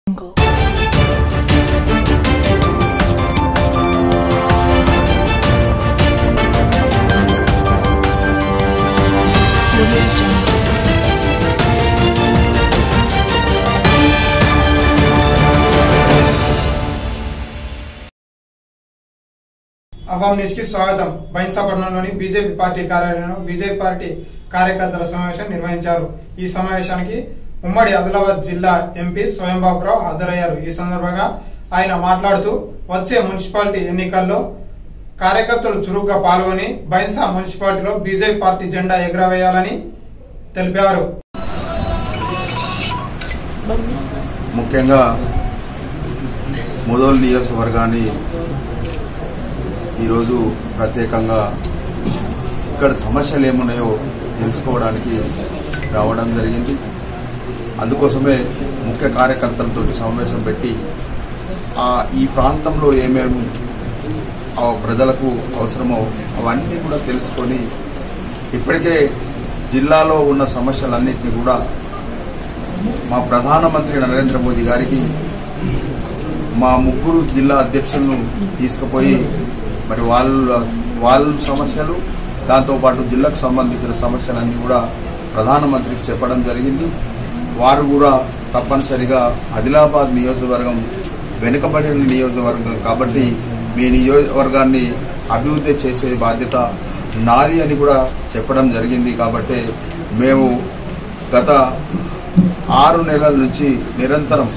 Jungle. Audio Jungle. Awaam news కి స్వాగతం బైన్సాపట్నంలోని బీజేపీ పార్టీ కార్యాలయంలో బీజేపీ పార్టీ కార్యకర్తల సమావేశం నిర్వహించారు ఈ సమావేశానికి ఉమ్మడి ఆదిలాబాద్ జిల్లా ఎంపీ స్వయంబాబురావు హాజరయ్యారు ఈ సందర్భంగా ఆయన మాట్లాడుతూ వచ్చే మున్సిపాలిటీ ఎన్నికల్లో కార్యకర్తలు చురుగ్గా పాల్గొని బైన్సా మున్సిపాలిటీలో బీజేపీ పార్టీ జెండా ఎగురవేయాలని తెలిపారు ముఖ్యంగా ముదోల్ నియోజకవర్గాన్ని ఈరోజు ప్రత్యేకంగా ఇక్కడ సమస్యలు ఏమున్నాయో తెలుసుకోవడానికి రావడం జరిగింది అందుకోసమే ముఖ్య కార్యకర్తలతో సమావేశం పెట్టి ఆ ఈ ప్రాంతంలో ఏమేమి ఆ ప్రజలకు అవసరమో అవన్నీ కూడా తెలుసుకొని ఇప్పటికే జిల్లాలో ఉన్న సమస్యలన్నింటినీ కూడా మా ప్రధానమంత్రి నరేంద్ర మోదీ గారికి మా ముగ్గురు జిల్లా అధ్యక్షులను తీసుకుపోయి మరి వాళ్ళ వాళ్ళ సమస్యలు దాంతోపాటు జిల్లాకు సంబంధించిన సమస్యలన్నీ కూడా ప్రధానమంత్రికి చెప్పడం జరిగింది వారు కూడా తప్పనిసరిగా ఆదిలాబాద్ నియోజకవర్గం వెనుకబడిన నియోజకవర్గం కాబట్టి మీ నియోజకవర్గాన్ని అభివృద్ధి చేసే బాధ్యత నాది అని కూడా చెప్పడం జరిగింది కాబట్టి మేము గత ఆరు నెలల నుంచి నిరంతరం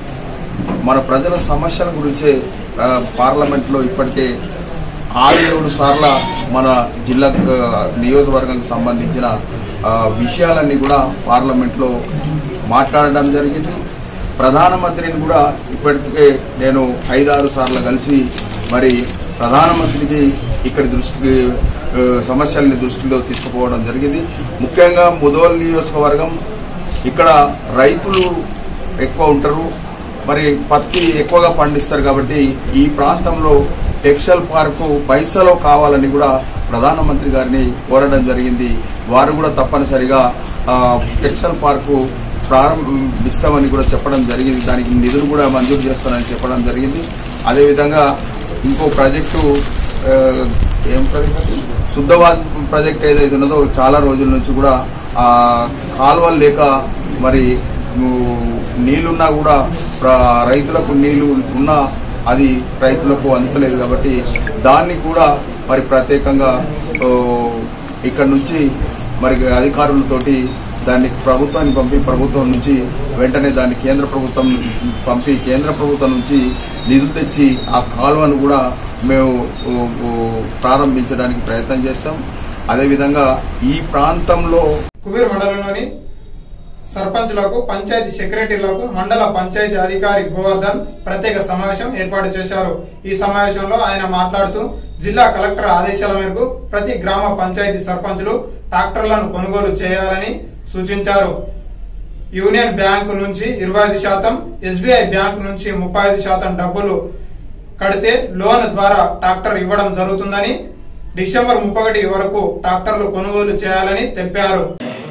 మన ప్రజల సమస్యల గురించే ఆ, పార్లమెంట్లో ఇప్పటికే ఆరు ఏడు సార్ల మన జిల్లా ఆ, నియోజకవర్గానికి సంబంధించిన ఆ, విషయాలన్నీ కూడా పార్లమెంట్లో మాట్లాడడం జరిగింది ప్రధానమంత్రిని కూడా ఇప్పటికే నేను ఐదారు సార్లు కలిసి మరి ప్రధానమంత్రికి ఇక్కడ దృష్టికి ఆ, సమస్యల్ని దృష్టిలో తీసుకుపోవడం జరిగింది ముఖ్యంగా ముదోల్ నియోజకవర్గం ఇక్కడ రైతులు ఎక్కువ ఉంటారు మరి పత్తి ఎక్కువగా పండిస్తారు కాబట్టి ఈ ప్రాంతంలో టెక్స్టైల్ పార్కు పైసలో కావాలని కూడా ప్రధానమంత్రి గారిని కోరడం జరిగింది వారు కూడా తప్పనిసరిగా ఆ, టెక్స్టైల్ పార్కు ప్రారంభిస్తామని కూడా చెప్పడం జరిగింది దానికి నిధులు కూడా మంజూరు చేస్తానని చెప్పడం జరిగింది అదేవిధంగా ఇంకో ప్రాజెక్టు ఆ, ఏం ప్రాజెక్ట్ అది? శుద్ధవాద్ ప్రాజెక్ట్ ఏదైతే ఉన్నదో చాలా రోజుల నుంచి కూడా ఆ కాలువలు లేక మరి ను- నీళ్లున్నా కూడా ప్ర- రైతులకు నీళ్లు ఉన్నా అది రైతులకు అందుతలేదు కాబట్టి దాన్ని కూడా మరి ప్రత్యేకంగా ఓ, ఇక్కడ నుంచి మరి అధికారులతోటి దాన్ని ప్రభుత్వానికి పంపి ప్రభుత్వం నుంచి వెంటనే దాన్ని కేంద్ర ప్రభుత్వం పంపి కేంద్ర ప్రభుత్వం నుంచి నిధులు తెచ్చి ఆ కాలువను కూడా మేము ఓ, ఓ, ప్రారంభించడానికి ప్రయత్నం చేస్తాం అదేవిధంగా ఈ ప్రాంతంలో కుబీర్ మండలంలోని సర్పంచులకు పంచాయతీ సెక్రటరీలకు మండల పంచాయతీ అధికారి గోవర్ధన్ ప్రత్యేక సమావేశం ఏర్పాటు చేశారు ఈ సమావేశంలో ఆయన మాట్లాడుతూ జిల్లా కలెక్టర్ ఆదేశాల మేరకు ప్రతి గ్రామ పంచాయతీ సర్పంచులు ట్రాక్టర్లను కొనుగోలు చేయాలని సూచించారు యూనియన్ బ్యాంకు నుంచి ఇరవై ఐదు శాతం ఎస్బీఐ బ్యాంకు నుంచి ముప్పై ఐదు శాతం డబ్బులు కడితే లోన్ ద్వారా ట్రాక్టర్ ఇవ్వడం జరుగుతుందని డిసెంబర్ ముప్పై వరకు ట్రాక్టర్లు కొనుగోలు చేయాలని తెలిపారు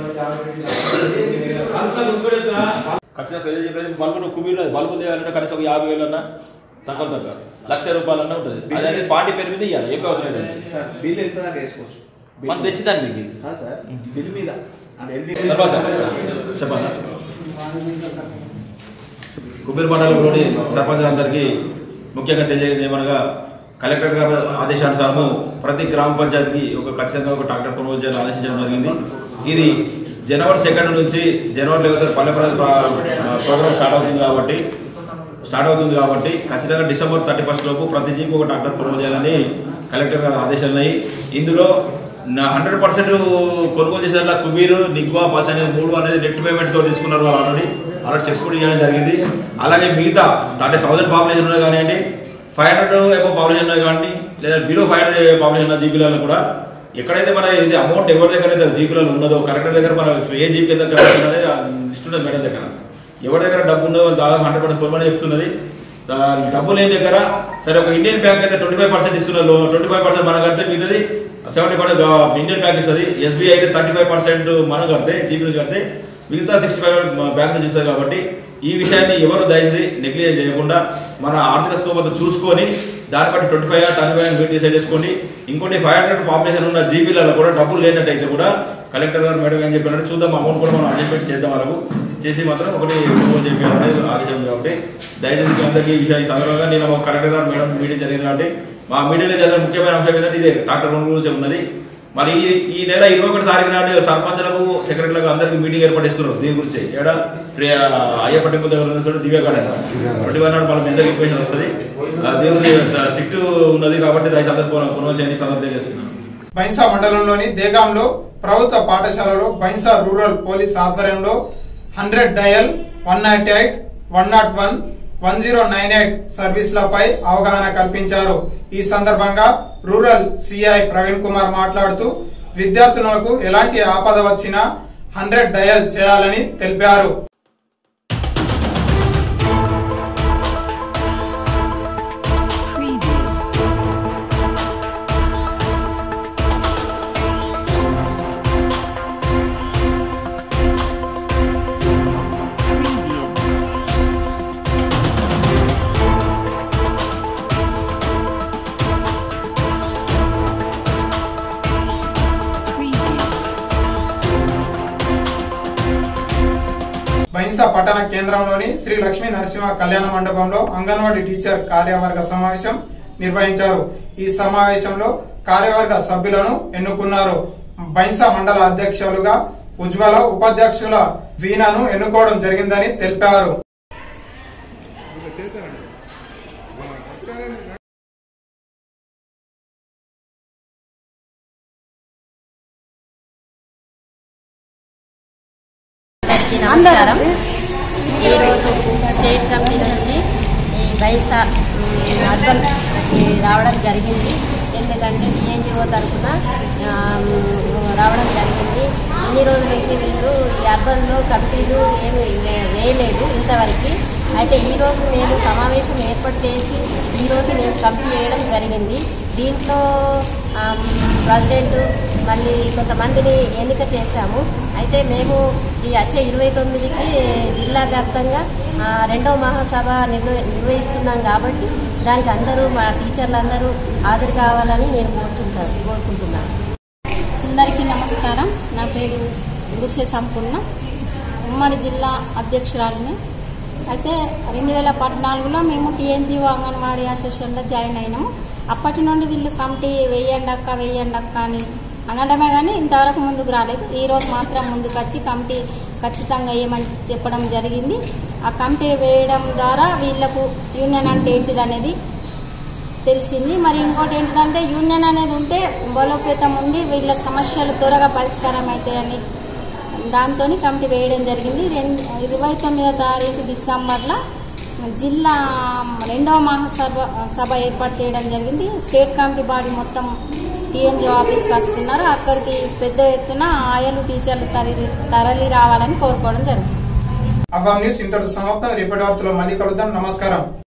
ఖచ్చితంగా ప్రజలు చెప్పేది బల్బు నువ్వు కుబీర్ బల్బు తేయాలంటే కనీసం ఒక యాభై వేలు అన్నా తక్కువ తక్కువ లక్ష రూపాయలన్నా ఉంటుంది అది అనేది పార్టీ పేరు మీద ఇవ్వాలి ఏం అవసరం లేదు సార్ బిల్ ఎంత దాకా వేసుకోవచ్చు మనం తెచ్చిదాన్ని మీకు ఆ సార్ బిల్ మీద అంటే ఎన్ని సర్పంచ్ సార్ చెప్పాలా కుబీర్ మండలంలోని సర్పంచులందరికీ ముఖ్యంగా తెలియజేది ఏమనగా కలెక్టర్ గారు ఆదేశానుసారము ప్రతి గ్రామ పంచాయతీకి ఒక ఖచ్చితంగా ఒక ట్రాక్టర్ కొనుగోలు చేయాలని ఆదేశించడం జరిగింది ఇది జనవరి సెకండ్ నుంచి జనవరి లెవెన్ పల్లె ప్రగతి ప్రోగ్రామ్ స్టార్ట్ అవుతుంది కాబట్టి స్టార్ట్ అవుతుంది కాబట్టి ఖచ్చితంగా డిసెంబర్ థర్టీ ఫస్ట్ లోపు ప్రతి జీకి ఒక ట్రాక్టర్ కొనుగోలు చేయాలని కలెక్టర్ గారు ఆదేశాలు ఉన్నాయి ఇందులో హండ్రెడ్ పర్సెంట్ కొనుగోలు చేసేలా కుబీర్ నిగ్వా పల్స్ అనేది మూడు అనేది నెట్ పేమెంట్తో తీసుకున్నారు వాళ్ళు ఆల్రెడీ ఆల్రెడీ చెక్స్ కూడా చేయడం జరిగింది అలాగే మిగతా అంటే థౌసండ్ పాపులేషన్ ఉన్నది కానివ్వండి ఫైవ్ హండ్రెడ్ ఏమో పాపులేషన్ ఉన్నది కానీ లేదా బిలో ఫైవ్ హండ్రెడ్ పాపులేషన్ ఉన్న జీబీలలో కూడా ఎక్కడైతే మన ఇది అమౌంట్ ఎవరి దగ్గర అయితే జీబీలలో ఉన్నదో కలెక్టర్ దగ్గర మన ఏ జీబీ ఎంత కలెక్టర్ అనేది లిస్ట్ ఉన్నది మేడం దగ్గర ఎవరి దగ్గర డబ్బు ఉన్నదో వాళ్ళు దాదాపు హండ్రెడ్ పర్సెంట్ కొనమని చెప్తున్నది ఆ, డబ్బు లేని దగ్గర సరే ఒక ఇండియన్ బ్యాంక్ అయితే ట్వంటీ ఫైవ్ పర్సెంట్ ఇస్తున్నారు ట్వంటీ ఫైవ్ పర్సెంట్ మనకు కడితే మిగతాది సెవెంటీ పర్సెంట్ ఇండియన్ బ్యాంక్ ఇస్తుంది ఎస్బీఐ అయితే థర్టీ ఫైవ్ పర్సెంట్ మనం కడితే జీబీ నుంచి కడితే మిగతా సిక్స్టీ ఫైవ్ బ్యాంక్ నుంచి ఇస్తుంది కాబట్టి ఈ విషయాన్ని ఎవరు దయచేసి నెగ్లిజెన్స్ చేయకుండా మన ఆర్థిక స్తోమత చూసుకొని దాన్ని బట్టి ట్వంటీ ఫైవ్ ట్వంటీ ఫైవ్ మీరు డిసైడ్ చేసుకోండి ఇంకోటి ఫైవ్ హండ్రెడ్ పాపులేషన్ ఉన్న జీబీలలో కూడా డబ్బులు లేనట్టయితే కూడా కలెక్టర్ గారు మేడం ఏం చెప్పినట్టు చూద్దాం అమౌంట్ కూడా మనం అడ్జస్ట్మెంట్ చేద్దాం వాళ్ళకు చేసి మాత్రం ఒకటి కొనుగోలు చేయాలనేది ఆదేశం కాబట్టి దయచేసి మీ అందరికీ ఈ విషయం ఈ సందర్భంగా నేను మా కలెక్టర్ గారు మేడం మీటింగ్ జరిగింది కాబట్టి మా మీడియాలో జరిగిన ముఖ్యమైన అంశం ఏంటంటే ఇదే డాక్టర్ కొనుగోలు గురించి ఉన్నది మరి ఈ ఈ నెల ఇరవై ఒకటి తారీఖు నాడు సర్పంచులకు సెక్రటరీలకు అందరికీ మీటింగ్ ఏర్పాటిస్తున్నారు దీని గురించి ఏడ అయ్యప్ప టెంపుల్ దగ్గర ఉంది చూడండి దివ్య గార్డెన్ ట్వంటీ వన్ నాడు వాళ్ళ మీద ఇన్ఫర్మేషన్ వస్తుంది ఆ, దీని గురించి స్ట్రిక్ట్ ఉన్నది కాబట్టి దయచేసి అందరూ కొనుగోలు చేయని సందర్భం తెలియజేస్తున్నాను బైన్సా మండలంలోని దేగాంలో ప్రభుత్వ పాఠశాలలో బైన్సా రూరల్ పోలీస్ ఆధ్వర్యంలో hundred dial one nought eight one nought one one zero nine eight సర్వీసులపై అవగాహన కల్పించారు ఈ సందర్భంగా రూరల్ సిఐ ప్రవీణ్ కుమార్ మాట్లాడుతూ విద్యార్థులకు ఎలాంటి ఆపద వచ్చినా హండ్రెడ్ డయల్ చేయాలని తెలిపారు Preview. Preview. Preview. బైన్సా పట్టణ కేంద్రంలోని శ్రీ లక్ష్మీ నరసింహ కళ్యాణ మండపంలో అంగన్వాడీ టీచర్ కార్యవర్గ సమావేశం నిర్వహించారు ఈ సమావేశంలో కార్యవర్గ సభ్యులను ఎన్నుకున్నారు బైన్సా మండల అధ్యక్షులుగా ఉజ్వల ఉపాధ్యక్షుల వీణను ఎన్నుకోవడం జరిగిందని తెలిపారు అందరికీ నమస్కారం ఈరోజు స్టేట్ కమిటీ నుంచి ఈ బైసా మ్, అర్బన్ ఈ రావడం జరిగింది ఎందుకంటే డిఎన్జిఓ తరఫున ఆ, మ్, రావడం జరిగింది ఇన్ని రోజుల నుంచి వీళ్ళు ఈ అర్బన్లో కమిటీలు ఏమి వే- వేయలేదు ఇంతవరకు అయితే ఈరోజు మేము సమావేశం ఏర్పాటు చేసి ఈరోజు మేము కమిటీ వేయడం జరిగింది దీంట్లో ఆమ్, ప్రెసిడెంట్ మళ్ళీ కొంతమందిని ఎన్నిక చేశాము అయితే మేము ఈ వచ్చే ఇరవై తొమ్మిదికి జిల్లా వ్యాప్తంగా ఆ, రెండవ మహాసభ నిర్వ- నిర్వహిస్తున్నాం కాబట్టి దానికి అందరూ మా టీచర్లు అందరూ హాజరు కావాలని నేను కోరుకుంటాను కోరుకుంటున్నాను అందరికీ నమస్కారం నా పేరు గుడిసే సంపూర్ణ ఉమ్మడి జిల్లా అధ్యక్షురాలిని అయితే రెండు వేల పద్నాలుగులో మేము టీఎన్జిఓ అంగన్వాడీ అసోసియేషన్లో జాయిన్ అయినాము అప్పటి నుండి వీళ్ళు కమిటీ వేయండి అక్క వేయండి అక్క అని అనడమే కానీ ఇంతవరకు ముందుకు రాలేదు ఈ రోజు మాత్రం ముందుకు వచ్చి కమిటీ ఖచ్చితంగా వేయమని చెప్పడం జరిగింది ఆ కమిటీ వేయడం ద్వారా వీళ్ళకు యూనియన్ అంటే ఏంటిది అనేది తెలిసింది మరి ఇంకోటి ఏంటిదంటే యూనియన్ అనేది ఉంటే బలోపేతం ఉండి వీళ్ళ సమస్యలు త్వరగా పరిష్కారం అవుతాయని దాంతో కమిటీ వేయడం జరిగింది రెండు ఇరవై తొమ్మిదో తారీఖు డిసెంబర్లో జిల్లా రెండవ మహాసభ సభ ఏర్పాటు చేయడం జరిగింది స్టేట్ కమిటీ బాడీ మొత్తం టీఎన్జీ ఆఫీస్కి వస్తున్నారు అక్కడికి పెద్ద ఎత్తున ఆయలు టీచర్లు తరలి తరలి రావాలని కోరుకోవడం జరుగుతుంది అవాం న్యూస్ ఇంతటితో సమాప్తం రేపటి వార్తలో మళ్ళీ కలుద్దాం నమస్కారం